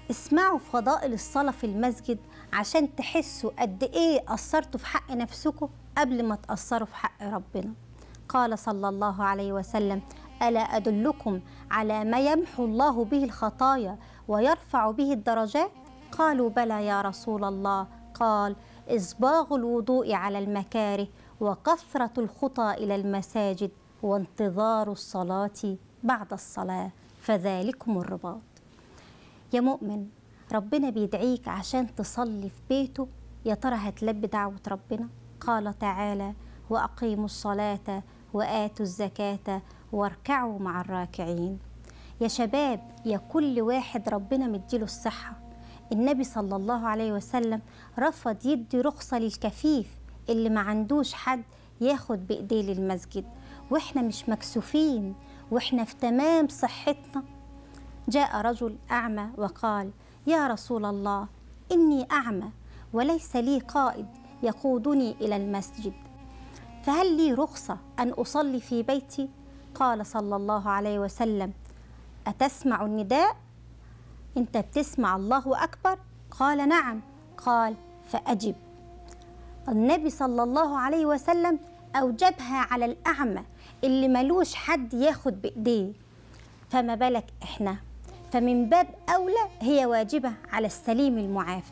اسمعوا فضائل الصلاة في المسجد عشان تحسوا قد إيه قصرتوا في حق نفسكم قبل ما تقصروا في حق ربنا قال صلى الله عليه وسلم ألا أدلكم على ما يمحو الله به الخطايا ويرفع به الدرجات قالوا بلى يا رسول الله قال إسباغ الوضوء على المكاره وكثرة الخطى إلى المساجد وانتظار الصلاة بعد الصلاة فذلكم الرباط يا مؤمن ربنا بيدعيك عشان تصلي في بيته يا ترى هتلبي دعوة ربنا قال تعالى وأقيموا الصلاة وآتوا الزكاة واركعوا مع الراكعين يا شباب يا كل واحد ربنا مديله الصحة النبي صلى الله عليه وسلم رفض يدي رخصة للكفيف اللي ما عندوش حد ياخد بإيديه للمسجد واحنا مش مكسوفين واحنا في تمام صحتنا جاء رجل أعمى وقال يا رسول الله إني أعمى وليس لي قائد يقودني إلى المسجد فهل لي رخصة أن أصلي في بيتي؟ قال صلى الله عليه وسلم أتسمع النداء؟ أنت بتسمع الله أكبر؟ قال نعم قال فأجب النبي صلى الله عليه وسلم أوجبها على الأعمى اللي ملوش حد ياخد بإيديه فما بالك إحنا فمن باب أولى هي واجبة على السليم المعافى